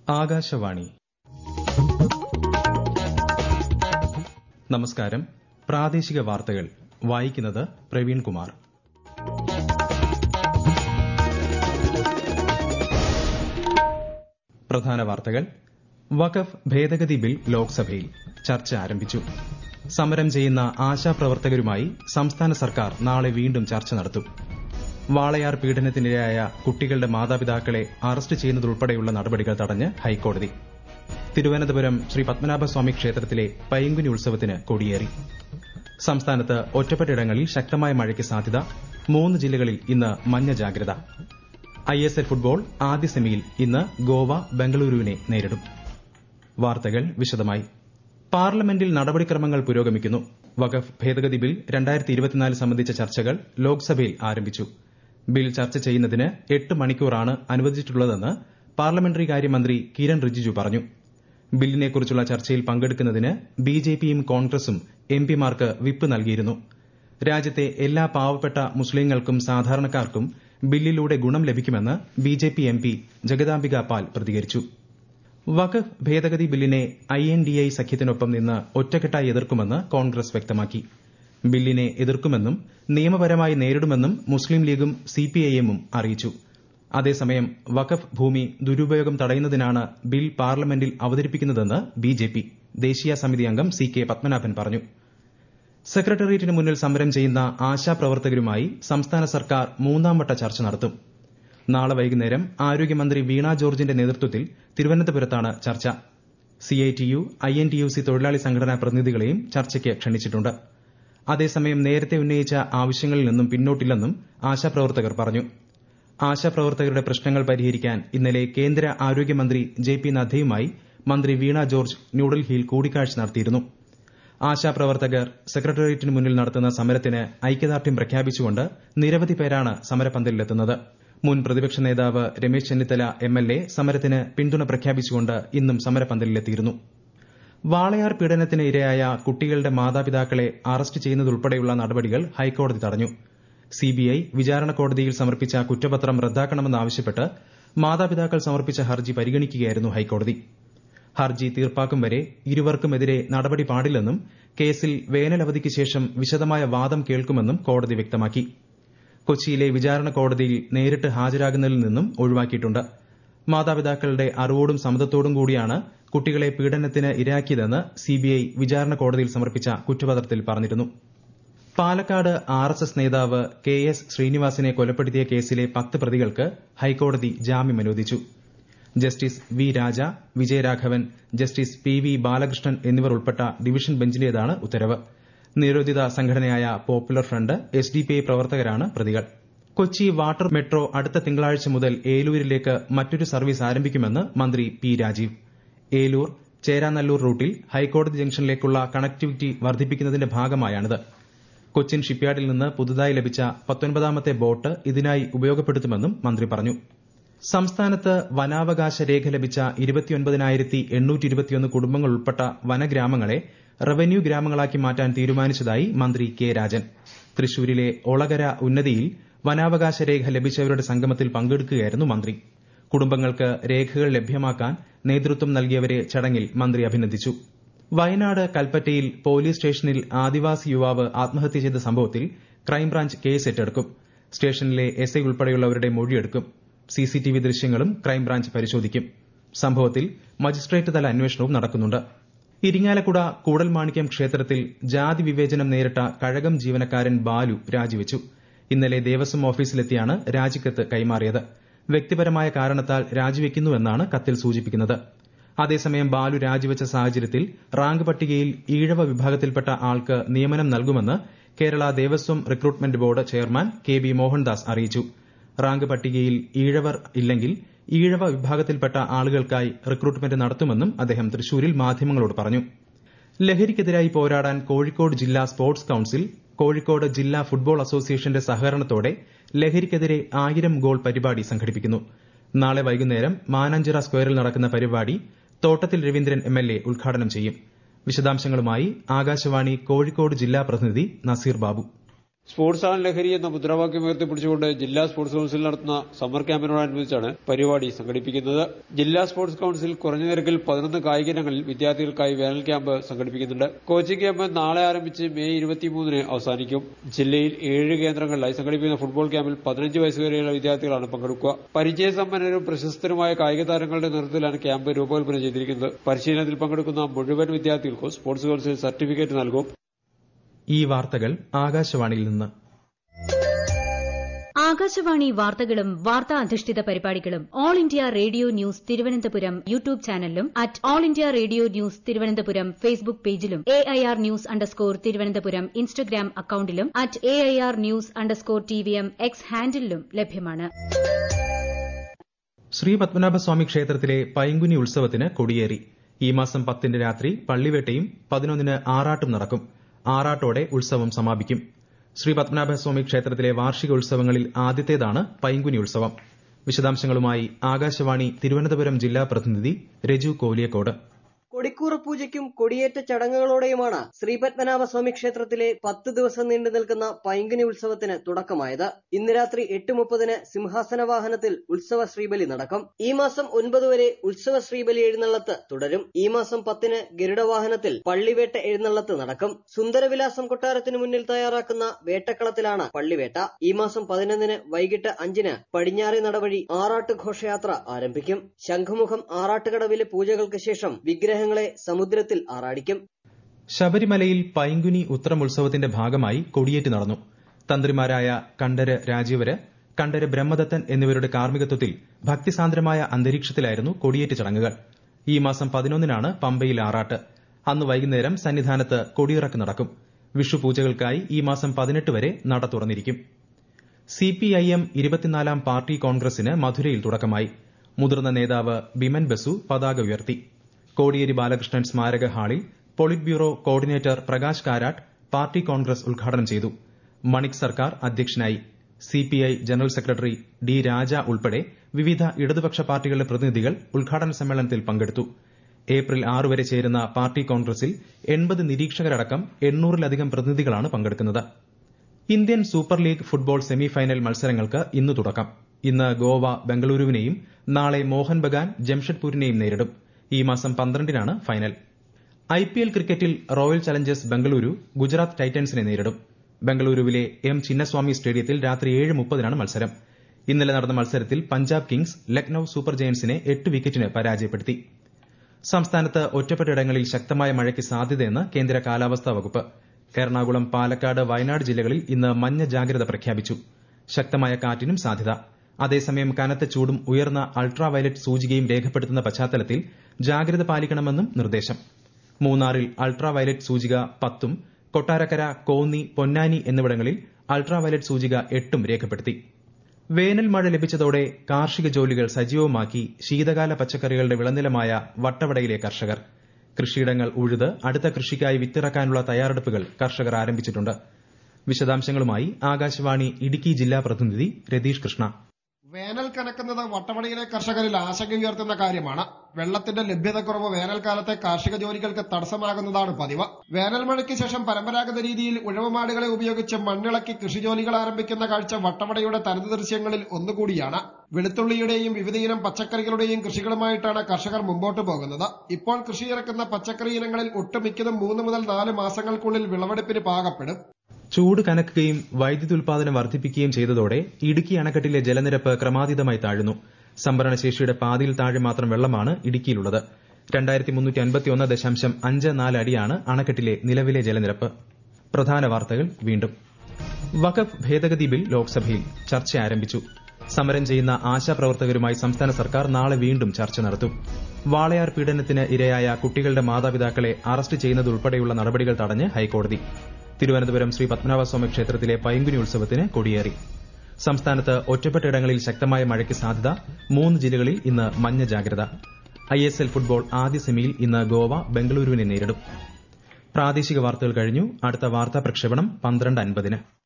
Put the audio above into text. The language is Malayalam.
ആകാശവാണി നമസ്കാരം പ്രാദേശിക വാർത്തകൾ വായിക്കുന്നത് പ്രവീൺ കുമാർ പ്രധാന വാർത്തകൾ വഖഫ് ഭേദഗതി ബിൽ ലോക്സഭയിൽ ചർച്ച ആരംഭിച്ചു സമരം ചെയ്യുന്ന ആശാപ്രവർത്തകരുമായി സംസ്ഥാന സർക്കാർ നാളെ വീണ്ടും ചർച്ച നടത്തും വാളയാർ പീഡനത്തിനിരയായ കുട്ടികളുടെ മാതാപിതാക്കളെ അറസ്റ്റ് ചെയ്യുന്നതുൾപ്പെടെയുള്ള നടപടികൾ തടഞ്ഞ് ഹൈക്കോടതി തിരുവനന്തപുരം ശ്രീ പത്മനാഭസ്വാമി ക്ഷേത്രത്തിലെ പൈങ്കുനി ഉത്സവത്തിന് കൊടിയേറി സംസ്ഥാനത്ത് ഒറ്റപ്പെട്ടയിടങ്ങളിൽ ശക്തമായ മഴയ്ക്ക് സാധ്യത മൂന്ന് ജില്ലകളിൽ ഇന്ന് മഞ്ഞ ജാഗ്രത ഐ എസ് എൽ ഫുട്ബോൾ ആദ്യ സെമിയിൽ ഇന്ന് ഗോവ ബംഗളൂരുവിനെ നേരിടും വാർത്തകൾ വിശദമായി പാർലമെന്റിൽ നടപടിക്രമങ്ങൾ പുരോഗമിക്കുന്നു വഖഫ് ഭേദഗതി ബിൽ സംബന്ധിച്ച ചർച്ചകൾ ലോക്സഭയിൽ ആരംഭിച്ചു ബിൽ ചർച്ച ചെയ്യുന്നതിന് എട്ട് മണിക്കൂറാണ് അനുവദിച്ചിട്ടുള്ളതെന്ന് പാർലമെന്ററി കാര്യമന്ത്രി കിരൺ റിജിജു പറഞ്ഞു ബില്ലിനെക്കുറിച്ചുള്ള ചർച്ചയിൽ പങ്കെടുക്കുന്നതിന് ബിജെപിയും കോൺഗ്രസും എംപിമാർക്ക് വിപ്പ് നൽകിയിരുന്നു രാജ്യത്തെ എല്ലാ പാവപ്പെട്ട മുസ്ലീങ്ങൾക്കും സാധാരണക്കാർക്കും ബില്ലിലൂടെ ഗുണം ലഭിക്കുമെന്ന് ബിജെപി എംപി ജഗദാംബിക പാൽ പ്രതികരിച്ചു വഖഫ് ഭേദഗതി ബില്ലിനെ ഐ എൻ ഡി ഐ സഖ്യത്തിനൊപ്പം നിന്ന് ഒറ്റക്കെട്ടായി എതിർക്കുമെന്ന് കോൺഗ്രസ് വ്യക്തമാക്കി ബില്ലിനെ എതിർക്കുമെന്നും നിയമപരമായി നേരിടുമെന്നും മുസ്ലിം ലീഗും സിപിഐഎമ്മും അറിയിച്ചു അതേസമയം വഖഫ് ഭൂമി ദുരുപയോഗം തടയുന്നതിനാണ് ബിൽ പാർലമെന്റിൽ അവതരിപ്പിക്കുന്നതെന്ന് ബിജെപി ദേശീയ സമിതി അംഗം സി കെ പത്മനാഭൻ പറഞ്ഞു സെക്രട്ടേറിയറ്റിന് മുന്നിൽ സമരം ചെയ്യുന്ന ആശാപ്രവർത്തകരുമായി സംസ്ഥാന സർക്കാർ മൂന്നാം വട്ട ചർച്ച നടത്തും നാളെ വൈകുന്നേരം ആരോഗ്യമന്ത്രി വീണ ജോർജിന്റെ നേതൃത്വത്തിൽ തിരുവനന്തപുരത്താണ് ചർച്ച സിഐടിയു ഐഎൻടിയുസി തൊഴിലാളി സംഘടനാ പ്രതിനിധികളെയും ചർച്ചയ്ക്ക് ക്ഷണിച്ചിട്ടുണ്ട് അതേസമയം നേരത്തെ ഉന്നയിച്ച ആവശ്യങ്ങളിൽ നിന്നും പിന്നോട്ടില്ലെന്നും ആശാപ്രവർത്തകർ പറഞ്ഞു ആശാപ്രവർത്തകരുടെ പ്രശ്നങ്ങൾ പരിഹരിക്കാൻ ഇന്നലെ കേന്ദ്ര ആരോഗ്യമന്ത്രി ജെ പി നദ്ദയുമായി മന്ത്രി വീണ ജോർജ് ന്യൂഡൽഹിയിൽ കൂടിക്കാഴ്ച നടത്തിയിരുന്നു ആശാപ്രവർത്തകർ സെക്രട്ടേറിയറ്റിന് മുന്നിൽ നടത്തുന്ന സമരത്തിന് ഐക്യദാർഢ്യം പ്രഖ്യാപിച്ചുകൊണ്ട് നിരവധി പേരാണ് സമരപന്തലിലെത്തുന്നത് മുൻ പ്രതിപക്ഷ നേതാവ് രമേശ് ചെന്നിത്തല എംഎൽഎ സമരത്തിന് പിന്തുണ പ്രഖ്യാപിച്ചുകൊണ്ട് ഇന്നും സമരപന്തലിലെത്തിയിരുന്നു വാളയാർ പീഡനത്തിന് ഇരയായ കുട്ടികളുടെ മാതാപിതാക്കളെ അറസ്റ്റ് ചെയ്യുന്നതുൾപ്പെടെയുള്ള നടപടികൾ ഹൈക്കോടതി തടഞ്ഞു സിബിഐ വിചാരണ കോടതിയിൽ സമർപ്പിച്ച കുറ്റപത്രം റദ്ദാക്കണമെന്നാവശ്യപ്പെട്ട് മാതാപിതാക്കൾ സമർപ്പിച്ച ഹർജി പരിഗണിക്കുകയായിരുന്നു ഹൈക്കോടതി ഹർജി തീർപ്പാക്കും വരെ ഇരുവർക്കുമെതിരെ നടപടി പാടില്ലെന്നും കേസിൽ വേനലവധിക്ക് ശേഷം വിശദമായ വാദം കേൾക്കുമെന്നും കോടതി വ്യക്തമാക്കി കൊച്ചിയിലെ വിചാരണ കോടതിയിൽ നേരിട്ട് ഹാജരാകുന്നതിൽ നിന്നും ഒഴിവാക്കിയിട്ടുണ്ട് മാതാപിതാക്കളുടെ അറിവോടും സമ്മതത്തോടും കൂടിയാണ് കുട്ടികളെ പീഡനത്തിന് ഇരയാക്കിയതെന്ന് സിബിഐ വിചാരണ കോടതിയിൽ സമർപ്പിച്ച കുറ്റപത്രത്തിൽ പറഞ്ഞിരുന്നു പാലക്കാട് ആർ എസ് എസ് നേതാവ് കെ എസ് ശ്രീനിവാസിനെ കൊലപ്പെടുത്തിയ കേസിലെ പത്ത് പ്രതികൾക്ക് ഹൈക്കോടതി ജാമ്യം അനുവദിച്ചു justice V Raja Vijayaraghavan justice P V Balakrishnan എന്നിവർ ഉൾപ്പെട്ട ഡിവിഷൻ ബെഞ്ചിന്റേതാണ് ഉത്തരവ് നിരോധിത സംഘടനയായ popular front S D P I പ്രവർത്തകരാണ് പ്രതികൾ കൊച്ചി വാട്ടർ മെട്രോ അടുത്ത തിങ്കളാഴ്ച മുതൽ ഏലൂരിലേക്ക് മറ്റൊരു സർവീസ് ആരംഭിക്കുമെന്ന് മന്ത്രി പി രാജീവ് ഏലൂർ ചേരാനല്ലൂർ റൂട്ടിൽ ഹൈക്കോടതി ജംഗ്ഷനിലേക്കുള്ള കണക്ടിവിറ്റി വർദ്ധിപ്പിക്കുന്നതിന്റെ ഭാഗമായാണിത് കൊച്ചിൻ ഷിപ്പ്യാർഡിൽ നിന്ന് പുതുതായി ലഭിച്ച പത്തൊൻപതാമത്തെ ബോട്ട് ഇതിനായി ഉപയോഗപ്പെടുത്തുമെന്നും മന്ത്രി പറഞ്ഞു സംസ്ഥാനത്ത് വനാവകാശ രേഖ ലഭിച്ച ഇരുപത്തിയൊൻപതിനായിരത്തി എണ്ണൂറ്റി ഇരുപത്തിയൊന്ന് കുടുംബങ്ങൾ ഉൾപ്പെട്ട വനഗ്രാമങ്ങളെ റവന്യൂ ഗ്രാമങ്ങളാക്കി മാറ്റാൻ തീരുമാനിച്ചതായി മന്ത്രി കെ രാജൻ തൃശൂരിലെ ഒളകര ഉന്നതിയിൽ വനാവകാശ രേഖ ലഭിച്ചവരുടെ സംഗമത്തിൽ പങ്കെടുക്കുകയായിരുന്നു മന്ത്രി കുടുംബങ്ങൾക്ക് രേഖകൾ ലഭ്യമാക്കാൻ നേതൃത്വം നൽകിയവരെ ചടങ്ങിൽ മന്ത്രി അഭിനന്ദിച്ചു വയനാട് കൽപ്പറ്റയിൽ പോലീസ് സ്റ്റേഷനിൽ ആദിവാസി യുവാവ് ആത്മഹത്യ ചെയ്ത സംഭവത്തിൽ ക്രൈംബ്രാഞ്ച് കേസ് ഏറ്റെടുക്കും സ്റ്റേഷനിലെ എസ് ഐ ഉൾപ്പെടെയുള്ളവരുടെ മൊഴിയെടുക്കും സിസിടിവി ദൃശ്യങ്ങളും ക്രൈംബ്രാഞ്ച് പരിശോധിക്കും സംഭവത്തിൽ മജിസ്ട്രേറ്റ് തല അന്വേഷണവും നടക്കുന്നുണ്ട് ഇരിങ്ങാലക്കുട കൂടൽമാണിക്യം ക്ഷേത്രത്തിൽ ജാതി വിവേചനം നേരിട്ട കഴകം ജീവനക്കാരൻ ബാലു രാജിവെച്ചു ഇന്നലെ ദേവസ്വം ഓഫീസിലെത്തിയാണ് രാജിക്കത്ത് കൈമാറിയത് വ്യക്തിപരമായ കാരണത്താൽ രാജിവെക്കുന്നുവെന്നാണ് കത്തിൽ സൂചിപ്പിക്കുന്നത് അതേസമയം ബാലു രാജിവെച്ച സാഹചര്യത്തിൽ റാങ്ക് പട്ടികയിൽ ഈഴവ വിഭാഗത്തിൽപ്പെട്ട ആൾക്ക് നിയമനം നൽകുമെന്ന് Kerala Devaswom recruitment board chairman K B Mohandas അറിയിച്ചു റാങ്ക് പട്ടികയിൽ ഈഴവർ ഇല്ലെങ്കിൽ ഈഴവ വിഭാഗത്തിൽപ്പെട്ട ആളുകൾക്കായി റിക്രൂട്ട്മെന്റ് നടത്തുമെന്നും അദ്ദേഹം തൃശൂരിൽ മാധ്യമങ്ങളോട് പറഞ്ഞു ലഹരിക്കെതിരായി പോരാടാൻ കോഴിക്കോട് ജില്ലാ സ്പോർട്സ് കൌൺസിൽ കോഴിക്കോട് ജില്ലാ ഫുട്ബോൾ അസോസിയേഷന്റെ സഹകരണത്തോടെ ലഹരിക്കെതിരെ ആയിരം ഗോൾ പരിപാടി സംഘടിപ്പിക്കുന്നു നാളെ വൈകുന്നേരം മാനാഞ്ചിറ സ്ക്വയറിൽ നടക്കുന്ന പരിപാടി തോട്ടത്തിൽ രവീന്ദ്രൻ എംഎൽഎ ഉദ്ഘാടനം ചെയ്യും വിശദാംശങ്ങളുമായി ആകാശവാണി കോഴിക്കോട് ജില്ലാ പ്രതിനിധി നസീർ ബാബു സ്പോർട്സ് ആണ് ലഹരി എന്ന മുദ്രാവാക്യം ഉയർത്തിപ്പിടിച്ചുകൊണ്ട് ജില്ലാ സ്പോർട്സ് കൌൺസിൽ നടത്തുന്ന സമ്മർ ക്യാമ്പിനോടനുബന്ധിച്ചാണ് പരിപാടി സംഘടിപ്പിക്കുന്നത് ജില്ലാ സ്പോർട്സ് കൌൺസിൽ കുറഞ്ഞ നിരക്കിൽ പതിനൊന്ന് കായിക ഇനങ്ങളിൽ വിദ്യാർത്ഥികൾക്കായി വേനൽ ക്യാമ്പ് സംഘടിപ്പിക്കുന്നുണ്ട് കോച്ചിംഗ് ക്യാമ്പ് നാളെ ആരംഭിച്ച് മെയ് ഇരുപത്തിമൂന്നിന് അവസാനിക്കും ജില്ലയിൽ ഏഴ് കേന്ദ്രങ്ങളിലായി സംഘടിപ്പിക്കുന്ന ഫുട്ബോൾ ക്യാമ്പിൽ പതിനഞ്ച് വയസ്സുവരെയുള്ള വിദ്യാർത്ഥികളാണ് പങ്കെടുക്കുക പരിചയസമ്പന്നരും പ്രശസ്തരുമായ കായിക താരങ്ങളുടെ നേതൃത്വത്തിലാണ് ക്യാമ്പ് രൂപകൽപ്പന ചെയ്തിരിക്കുന്നത് പരിശീലനത്തിൽ പങ്കെടുക്കുന്ന മുഴുവൻ വിദ്യാർത്ഥികൾക്കും സ്പോർട്സ് കൌൺസിൽ സർട്ടിഫിക്കറ്റ് നൽകും ഈ വാർത്തകൾ ആകാശവാണിയിൽ നിന്ന് ആകാശവാണി വാർത്തകളും വാർത്താ അധിഷ്ഠിത പരിപാടികളും all India radio news Thiruvananthapuram YouTube ചാനലിലും at all India radio news Thiruvananthapuram Facebook പേജിലും A I R news underscore Thiruvananthapuram Instagram അക്കൌണ്ടിലും at A I R news underscore T V M X ഹാൻഡിലും ലഭ്യമാണ് ശ്രീ പത്മനാഭസ്വാമി ക്ഷേത്രത്തിലെ പൈങ്കുനി ഉത്സവത്തിന് കൊടിയേറി ഈ മാസം പത്തിന് രാത്രി പള്ളിവേട്ടയും പതിനൊന്നിന് ആറാട്ടും നടക്കും ആറാട്ടോടെ ഉത്സവം സമാപിക്കും ശ്രീ പത്മനാഭസ്വാമി ക്ഷേത്രത്തിലെ വാർഷിക ഉത്സവങ്ങളിൽ ആദ്യത്തേതാണ് പൈങ്കുനി ഉത്സവം വിശദാംശങ്ങളുമായി ആകാശവാണി തിരുവനന്തപുരം ജില്ലാ പ്രതിനിധി രജു കോലിയക്കോട് കൊടിക്കൂറ പൂജയ്ക്കും കൊടിയേറ്റ ചടങ്ങുകളോടെയുമാണ് ശ്രീപത്മനാഭസ്വാമി ക്ഷേത്രത്തിലെ പത്ത് ദിവസം നീണ്ടു നിൽക്കുന്ന പൈങ്കിനി ഉത്സവത്തിന് തുടക്കമായത് ഇന്ന് രാത്രി എട്ട് മുപ്പതിന് സിംഹാസന വാഹനത്തിൽ ഉത്സവ ശ്രീബലി നടക്കും ഈ മാസം ഒൻപത് വരെ ഉത്സവ ശ്രീബലി എഴുന്നള്ളത്ത് തുടരും ഈ മാസം പത്തിന് ഗരുഡവാഹനത്തിൽ പള്ളിവേട്ട എഴുന്നള്ളത്ത് നടക്കും സുന്ദരവിലാസം കൊട്ടാരത്തിന് മുന്നിൽ തയ്യാറാക്കുന്ന വേട്ടക്കളത്തിലാണ് പള്ളിവേട്ട ഈ മാസം പതിനൊന്നിന് വൈകിട്ട് അഞ്ചിന് പടിഞ്ഞാറെ നടവഴി ആറാട്ട് ഘോഷയാത്ര ആരംഭിക്കും ശംഖുമുഖം ആറാട്ടുകടവിലെ പൂജകൾക്ക് ശേഷം വിഗ്രഹങ്ങളെ സമുദ്രത്തിൽ ആറാടിക്കും ശബരിമലയിൽ പൈങ്കുനി ഉത്രം ഉത്സവത്തിന്റെ ഭാഗമായി കൊടിയേറ്റ് നടന്നു തന്ത്രിമാരായ കണ്ഠര് രാജീവര് കണ്ഠര് ബ്രഹ്മദത്തൻ എന്നിവരുടെ കാർമ്മികത്വത്തിൽ ഭക്തിസാന്ദ്രമായ അന്തരീക്ഷത്തിലായിരുന്നു കൊടിയേറ്റ് ചടങ്ങുകൾ ഈ മാസം പതിനൊന്നിനാണ് പമ്പയിൽ ആറാട്ട് അന്ന് വൈകുന്നേരം സന്നിധാനത്ത് കൊടിയിറക്ക് നടക്കും വിഷുപൂജകൾക്കായി ഈ മാസം പതിനെട്ട് വരെ നട തുറന്നിരിക്കും സിപിഐഎം ഇരുപത്തിനാലാം പാർട്ടി കോൺഗ്രസിന് മധുരയിൽ തുടക്കമായി മുതിർന്ന നേതാവ് ബിമൻ ബസു പതാക ഉയർത്തി കോടിയേരി ബാലകൃഷ്ണൻ സ്മാരക ഹാളിൽ polit bureau coordinator Prakash Karat party congress ഉദ്ഘാടനം ചെയ്തു മണിക് സർക്കാർ അധ്യക്ഷനായി CPI general secretary D Raja ഉൾപ്പെടെ വിവിധ ഇടതുപക്ഷ പാർട്ടികളുടെ പ്രതിനിധികൾ ഉദ്ഘാടന സമ്മേളനത്തിൽ പങ്കെടുത്തു ഏപ്രിൽ ആറ് വരെ ചേരുന്ന പാർട്ടി കോൺഗ്രസിൽ എൺപത് നിരീക്ഷകരടക്കം എണ്ണൂറിലധികം പ്രതിനിധികളാണ് പങ്കെടുക്കുന്നത് Indian super league football semi final മത്സരങ്ങൾക്ക് ഇന്ന് തുടക്കം ഇന്ന് ഗോവ ബംഗളൂരുവിനെയും നാളെ മോഹൻ ബഗാൻ ജംഷഡ്പൂരിനെയും നേരിടും ഈ മാസം പന്ത്രണ്ടിനാണ് ഫൈനൽ ഐപിഎൽ ക്രിക്കറ്റിൽ റോയൽ ചലഞ്ചേഴ്സ് ബംഗളൂരു ഗുജറാത്ത് ടൈറ്റൻസിനെ നേരിടും ബംഗളൂരുവിലെ എം ചിന്നസ്വാമി സ്റ്റേഡിയത്തിൽ രാത്രി ഏഴ് മുപ്പതിനാണ് മത്സരം ഇന്നലെ നടന്ന മത്സരത്തിൽ പഞ്ചാബ് കിങ്സ് ലക്നൌ സൂപ്പർ ജയന്റ്സിനെ എട്ട് വിക്കറ്റിന് പരാജയപ്പെടുത്തി സംസ്ഥാനത്ത് ഒറ്റപ്പെട്ടയിടങ്ങളിൽ ശക്തമായ മഴയ്ക്ക് സാധ്യതയെന്ന് കേന്ദ്ര കാലാവസ്ഥാ വകുപ്പ് എറണാകുളം പാലക്കാട് വയനാട് ജില്ലകളിൽ ഇന്ന് മഞ്ഞ ജാഗ്രത പ്രഖ്യാപിച്ചു ശക്തമായ കാറ്റിനും സാധ്യത അതേസമയം കനത്ത ചൂടും ഉയർന്ന അൾട്രാ വയലറ്റ് സൂചികയും രേഖപ്പെടുത്തുന്ന പശ്ചാത്തലത്തിൽ ജാഗ്രത പാലിക്കണമെന്നും നിർദ്ദേശം മൂന്നാറിൽ അൾട്രാ വയലറ്റ് സൂചിക പത്തും കൊട്ടാരക്കര കോന്നി പൊന്നാനി എന്നിവിടങ്ങളിൽ അൾട്രാ വയലറ്റ് സൂചിക എട്ടും രേഖപ്പെടുത്തി വേനൽ മഴ ലഭിച്ചതോടെ കാർഷിക ജോലികൾ സജീവമാക്കി ശീതകാല പച്ചക്കറികളുടെ വിളനിലമായ വട്ടവടയിലെ കർഷകർ കൃഷിയിടങ്ങൾ ഉഴുത് അടുത്ത കൃഷിക്കായി വിത്തിറക്കാനുള്ള തയ്യാറെടുപ്പുകൾ കർഷകർ ആരംഭിച്ചിട്ടുണ്ട് വിശദാംശങ്ങളുമായി ആകാശവാണി ഇടുക്കി ജില്ലാ പ്രതിനിധി രതീഷ് കൃഷ്ണ വേനൽ കനക്കുന്നത് വട്ടവടയിലെ കർഷകരിൽ ആശങ്കയുയർത്തുന്ന കാര്യമാണ് വെള്ളത്തിന്റെ ലഭ്യതക്കുറവ് വേനൽക്കാലത്തെ കാർഷിക ജോലികൾക്ക് തടസ്സമാകുന്നതാണ് പതിവ് വേനൽ മഴയ്ക്ക് ശേഷം പരമ്പരാഗത രീതിയിൽ ഉഴവുമാടുകളെ ഉപയോഗിച്ച് മണ്ണിളക്കി കൃഷിജോലികൾ ആരംഭിക്കുന്ന കാഴ്ച വട്ടവടയുടെ തനത് ദൃശ്യങ്ങളിൽ ഒന്നുകൂടിയാണ് വെളുത്തുള്ളിയുടെയും വിവിധയിനം പച്ചക്കറികളുടെയും കൃഷികളുമായിട്ടാണ് കർഷകർ മുമ്പോട്ട് പോകുന്നത് ഇപ്പോൾ കൃഷി ഇറക്കുന്ന പച്ചക്കറി ഇനങ്ങളിൽ ഒട്ടുമിക്കതും മൂന്ന് മുതൽ നാല് മാസങ്ങൾക്കുള്ളിൽ വിളവെടുപ്പിന് പാകപ്പെടും ചൂട് കനക്കുകയും വൈദ്യുതി ഉൽപാദനം വർദ്ധിപ്പിക്കുകയും ചെയ്തതോടെ ഇടുക്കി അണക്കെട്ടിലെ ജലനിരപ്പ് ക്രമാതീതമായി താഴുന്നു സംഭരണശേഷിയുടെ പാതിയിൽ താഴെ മാത്രം വെള്ളമാണ് ഇടുക്കിയിലുള്ളത് രണ്ടായിരത്തി മുന്നൂറ്റി അൻപത്തിയൊന്ന് ദശാംശം അഞ്ച് നാല് അടിയാണ് അണക്കെട്ടിലെ നിലവിലെ ജലനിരപ്പ് പ്രധാന വാർത്തകൾ വീണ്ടും വഖഫ് ഭേദഗതി ബിൽ ലോക്സഭയിൽ ചർച്ച ആരംഭിച്ചു സമരം ചെയ്യുന്ന ആശാപ്രവർത്തകരുമായി സംസ്ഥാന സർക്കാർ നാളെ വീണ്ടും ചർച്ച നടത്തും വാളയാർ പീഡനത്തിന് ഇരയായ കുട്ടികളുടെ മാതാപിതാക്കളെ അറസ്റ്റ് ചെയ്യുന്നതുൾപ്പെടെയുള്ള നടപടികൾ തടഞ്ഞ് ഹൈക്കോടതി തിരുവനന്തപുരം ശ്രീ പത്മനാഭസ്വാമി ക്ഷേത്രത്തിലെ പൈങ്കുനി ഉത്സവത്തിന് കൊടിയേറി സംസ്ഥാനത്ത് ഒറ്റപ്പെട്ടയിടങ്ങളിൽ ശക്തമായ മഴയ്ക്ക് സാധ്യത മൂന്ന് ജില്ലകളിൽ ഇന്ന് മഞ്ഞ ജാഗ്രത ഐ എസ് എൽ ഫുട്ബോൾ ആദ്യ സെമിയിൽ ഇന്ന് ഗോവ ബംഗളൂരുവിനെ നേരിടും പ്രാദേശിക വാർത്തകൾ കഴിഞ്ഞു അടുത്ത വാർത്താ പ്രക്ഷേപണം പന്ത്രണ്ട് അൻപതിന്